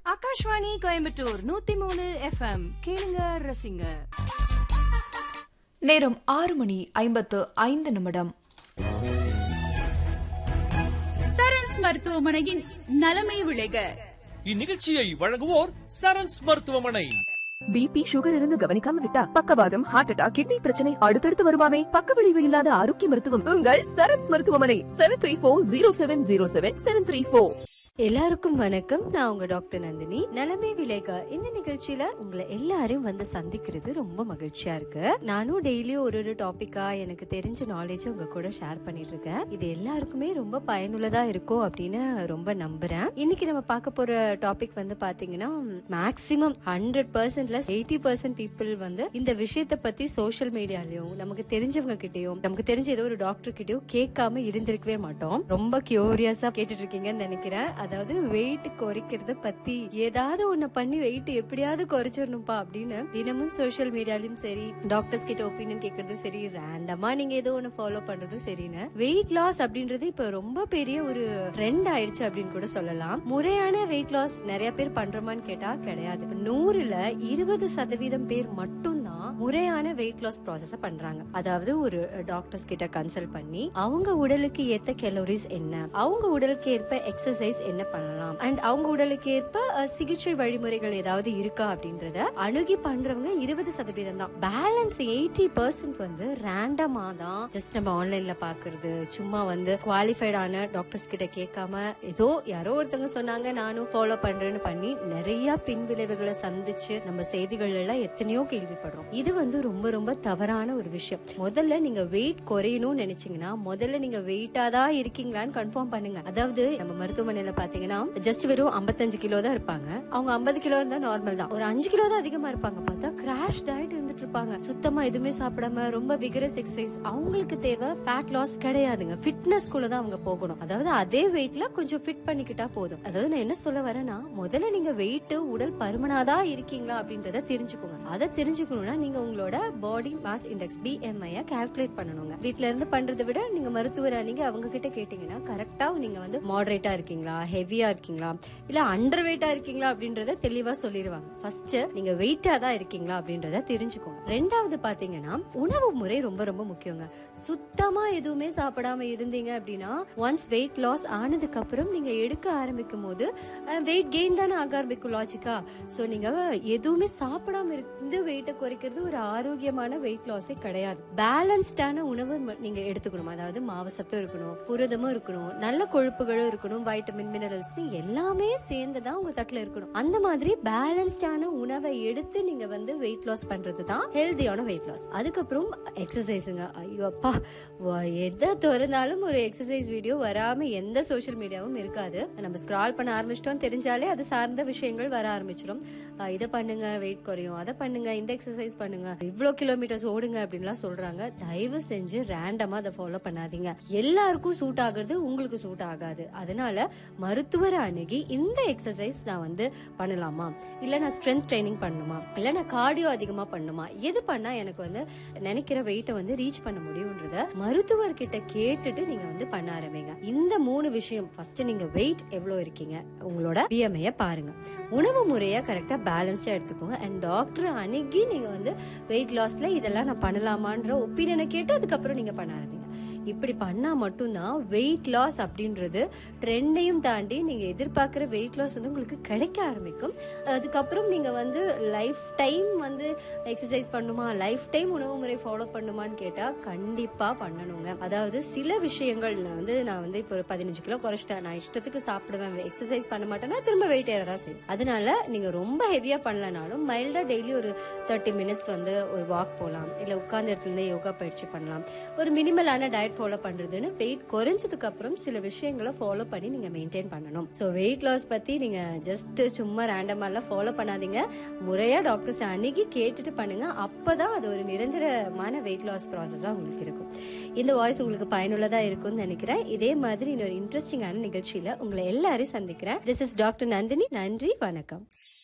ஆகாஷ்வாணி கோயம்புத்தூர் நூத்தி மூணு எஃப்எம் கேளுங்க ரசிங்க நேரம் ஆறு மணி ஐம்பத்து ஐந்து நிமிடம் சரண்ஸ் மருத்துவமனையின் நலமை விளைக இந்நிகழ்ச்சியை வழங்குவோர் சரண்ஸ் மருத்துவமனை பிபி சுகர் இருந்து கவனிக்காம விட்டா பக்கவாதம் ஹார்ட் அட்டாக் கிட்னி பிரச்சனை அடுத்தடுத்து வருமாமே பக்க விளைவு இல்லாத ஆரோக்கிய மருத்துவம் உங்கள் சரத்ஸ் மருத்துவமனை seven three four zero seven zero seven seven three four எல்லாருக்கும் வணக்கம் நான் உங்க டாக்டர் நந்தினி நலமே விலேகா இந்த நிகழ்ச்சியில உங்களை எல்லாரையும் வந்து சந்திக்கிறது ரொம்ப மகிழ்ச்சியா இருக்கு நானும் டெய்லியும் ஒரு ஒரு டாபிக்கா எனக்கு தெரிஞ்ச நாலேஜ் உங்க கூட ஷேர் பண்ணிட்டு இருக்கேன் இது எல்லாருக்குமே ரொம்ப பயனுள்ளதா இருக்கும் அப்படின்னு ரொம்ப நம்புறேன் இன்னைக்கு நம்ம பார்க்க போற டாபிக் வந்து பாத்தீங்கன்னா மேக்சிமம் ஹண்ட்ரட் பர்சன்ட்ல எயிட்டி பர்சன்ட் பீப்புள் வந்து இந்த விஷயத்த பத்தி சோஷியல் மீடியாலயும் நமக்கு தெரிஞ்சவங்க கிட்டயும் நமக்கு தெரிஞ்ச ஏதோ ஒரு டாக்டர் கிட்டயும் கேட்காம இருந்திருக்கவே மாட்டோம் ரொம்ப கியூரியஸா கேட்டுட்டு இருக்கீங்கன்னு நினைக்கிறேன் அதாவது வெயிட் குறைக்கிறத பத்தி ஏதாவது ஒண்ணு பண்ணி வெயிட் எப்படியாவது குறைச்சிடணும்ப்பா அப்படின்னு தினமும் சோஷியல் மீடியாலயும் சரி டாக்டர்ஸ் கிட்ட ஒப்பீனியன் கேட்கறதும் சரி ரேண்டமா நீங்க ஏதோ ஒண்ணு ஃபாலோ பண்றதும் சரின்னு வெயிட் லாஸ் அப்படின்றது இப்ப ரொம்ப பெரிய ஒரு ட்ரெண்ட் ஆயிடுச்சு அப்படின்னு கூட சொல்லலாம் முறையான வெயிட் லாஸ் நிறைய பேர் பண்றோமான்னு கேட்டா கிடையாது நூறுல இருபது சதவீதம் பேர் மட்டும்தான் முறையான வெயிட் லாஸ் ப்ராசஸ பண்றாங்க அதாவது ஒரு டாக்டர்ஸ் கிட்ட கன்சல்ட் பண்ணி அவங்க உடலுக்கு ஏத்த கலோரிஸ் என்ன அவங்க உடலுக்கு ஏற்ப எக்ஸசைஸ் என்ன பண்ணலாம் அண்ட் அவங்க உடலுக்கு ஏற்ப அஹ், சிகிச்சை வழிமுறைகள் ஏதாவது இருக்கா அப்படின்றத அணுகி பண்றவங்க இருபது சதவீதம் தான் பேலன்ஸ் எயிட்டி பர்சன்ட் வந்து ரேண்டமா தான் ஜஸ்ட் நம்ம ஆன்லைன்ல பாக்குறது சும்மா வந்து குவாலிஃபைடான டாக்டர்ஸ் கிட்ட கேட்காம ஏதோ யாரோ ஒருத்தவங்க சொன்னாங்க நானும் ஃபாலோ பண்றேன்னு பண்ணி நிறைய பின்விளைவுகளை சந்திச்சு நம்ம செய்திகள் எல்லாம் எத்தனையோ கேள்விப்படுறோம் இது வந்து ரொம்ப ரொம்ப தவறான ஒரு விஷயம் முதல்ல நீங்க வெயிட் குறையணும்னு நினைச்சீங்கன்னா முதல்ல நீங்க வெயிட்டா தான் இருக்கீங்களான்னு கன்ஃபார்ம் பண்ணுங்க அதாவது நம்ம மருத்துவமனையில பாத்தீங்கன்னா ஜஸ்ட் வெறும் 55 கிலோ தான் இருப்பாங்க அவங்க 50 கிலோ இருந்தா நார்மல் தான் ஒரு அஞ்சு கிலோ தான் அதிகமா இருப்பாங்க பார்த்தா கிராஷ் டயட் இருந்துட்டு இருப்பாங்க சுத்தமா எதுவுமே சாப்பிடாம ரொம்ப விகரஸ் எக்ஸசைஸ் அவங்களுக்கு தேவை ஃபேட் லாஸ் கிடையாதுங்க ஃபிட்னஸ் குள்ள தான் அவங்க போகணும் அதாவது அதே வெயிட்ல கொஞ்சம் ஃபிட் பண்ணிக்கிட்டா போதும் அதாவது நான் என்ன சொல்ல வரேன்னா முதல்ல நீங்க வெயிட் உடல் பருமனாதான் இருக்கீங்களா அப்படின்றத தெரிஞ்சுக்கோங்க அதை தெரிஞ்சுக்கணும்னா நீங்க உங்களோட body mass index BMI calculate பண்ணணுங்க வீட்ல இருந்து பண்றதை விட நீங்க மருத்துவர் நீங்க அவங்க கிட்ட கேட்டீங்கன்னா கரெக்டா நீங்க வந்து மாடரேட்டா இருக்கீங்களா ஹெவியா இருக்கீங்களா இல்ல அண்டர் வெயிட்டா இருக்கீங்களா அப்படின்றத தெளிவா சொல்லிடுவாங்க ஃபர்ஸ்ட் நீங்க வெயிட்டா தான் இருக்கீங்களா அப்படின்றத தெரிஞ்சுக்கோங்க ரெண்டாவது பாத்தீங்கன்னா உணவு முறை ரொம்ப ரொம்ப முக்கியங்க சுத்தமா எதுவுமே சாப்பிடாம இருந்தீங்க அப்படின்னா ஒன்ஸ் வெயிட் லாஸ் ஆனதுக்கு அப்புறம் நீங்க எடுக்க ஆரம்பிக்கும் போது வெயிட் கெயின் தானே ஆக ஆரம்பிக்கும் லாஜிக்கா சோ நீங்க எதுவுமே சாப்பிடாம இருந்து வெயிட்டை குறைக்கிறது ஒரு ஆரோக்கியமான வெயிட் லாஸே கிடையாது பேலன்ஸ்டான உணவு ம- நீங்க எடுத்துக்கணும் அதாவது மாவு சத்தும் இருக்கணும் புரதமும் இருக்கணும் நல்ல கொழுப்புகளும் இருக்கணும் வைட்டமின் மினரல்ஸ் எல்லாமே சேர்ந்து தான் உங்க தட்டுல இருக்கணும் அந்த மாதிரி பேலன்ஸ்டான உணவை எடுத்து நீங்க வந்து வெயிட் லாஸ் பண்றது தான் ஹெல்தியான வெயிட் லாஸ் அதுக்கப்புறம் எக்ஸசைஸுங்க ஐயோ அப்பா வ- எதை திறந்தாலும் ஒரு எக்ஸசைஸ் வீடியோ வராம எந்த சோஷியல் மீடியாவும் இருக்காது நம்ம ஸ்க்ரால் பண்ண ஆரம்பிச்சிட்டோம் தெரிஞ்சாலே அது சார்ந்த விஷயங்கள் வர ஆரம்பிச்சிடும் அஹ் இதை பண்ணுங்க வெயிட் குறையும் அதை பண்ணுங்க இந்த எக்ஸசைஸ் பண்ணுங்க இவ்வளோ கிலோமீட்டர்ஸ் ஓடுங்க அப்படின்லாம் சொல்றாங்க தயவு செஞ்சு ரேண்டமா அதை ஃபாலோ பண்ணாதீங்க எல்லாருக்கும் சூட் ஆகுறது உங்களுக்கு சூட் ஆகாது அதனால மருத்துவரை அணுகி இந்த எக்ஸசைஸ் நான் வந்து பண்ணலாமா இல்ல நான் ஸ்ட்ரென்த் ட்ரைனிங் பண்ணணுமா இல்ல நான் கார்டியோ அதிகமா பண்ணணுமா எது பண்ணா எனக்கு வந்து நினைக்கிற வெயிட்டை வந்து ரீச் பண்ண முடியும்ன்றத மருத்துவர்கிட்ட கேட்டுட்டு நீங்க வந்து பண்ண ஆரம்பிங்க இந்த மூணு விஷயம் ஃபர்ஸ்ட் நீங்க வெயிட் எவ்வளவு இருக்கீங்க உங்களோட பிஎம்ஐய பாருங்க உணவு முறையை கரெக்டா பேலன்ஸ்டா எடுத்துக்கோங்க அண்ட் டாக்டர் அணுகி நீங்க வந்து வெயிட் லாஸ்ல இதெல்லாம் நான் பண்ணலாமான்ற ஒப்பீனியனை கேட்டு அதுக்கப்புறம் நீங்க பண்ண ஆரம்பிங்க இப்படி பண்ணா மட்டும்தான் வெயிட் லாஸ் அப்படின்றது ட்ரெண்டையும் தாண்டி நீங்க எதிர்பார்க்குற வெயிட் லாஸ் வந்து உங்களுக்கு கிடைக்க ஆரம்பிக்கும் அதுக்கப்புறம் நீங்க வந்து லைஃப் டைம் வந்து எக்ஸசைஸ் பண்ணுமா லைஃப் டைம் உணவு முறை ஃபாலோ பண்ணுமான்னு கேட்டா கண்டிப்பா பண்ணணுங்க அதாவது சில விஷயங்கள் நான் வந்து நான் வந்து இப்போ ஒரு பதினஞ்சு கிலோ குறைச்சிட்டேன் நான் இஷ்டத்துக்கு சாப்பிடுவேன் எக்ஸசைஸ் பண்ண மாட்டேன்னா திரும்ப வெயிட் ஏறதான் செய்யும் அதனால நீங்க ரொம்ப ஹெவியா பண்ணலனாலும் மைல்டா டெய்லி ஒரு தேர்ட்டி மினிட்ஸ் வந்து ஒரு வாக் போகலாம் இல்ல உட்கார்ந்த இடத்துல இருந்தே யோகா பயிற்சி பண்ணலாம் ஒரு மினிமலான டயட் ஃபாலோ பண்றதுன்னு வெயிட் குறைஞ்சதுக்கு அப்புறம் சில விஷயங்களை ஃபாலோ பண்ணி நீங்க மெயின்டைன் பண்ணணும் ஸோ வெயிட் லாஸ் பத்தி நீங்க ஜஸ்ட் சும்மா ரேண்டமாலாம் ஃபாலோ பண்ணாதீங்க முறையா டாக்டர்ஸ் அணுகி கேட்டுட்டு பண்ணுங்க அப்பதான் அது ஒரு நிரந்தரமான வெயிட் லாஸ் ப்ராசஸா உங்களுக்கு இருக்கும் இந்த வாய்ஸ் உங்களுக்கு பயனுள்ளதா இருக்கும்னு நினைக்கிறேன் இதே மாதிரி இன்னொரு இன்ட்ரெஸ்டிங்கான நிகழ்ச்சியில உங்களை எல்லாரையும் சந்திக்கிறேன் திஸ் இஸ் டாக்டர் நந்தினி நன்றி வணக்கம்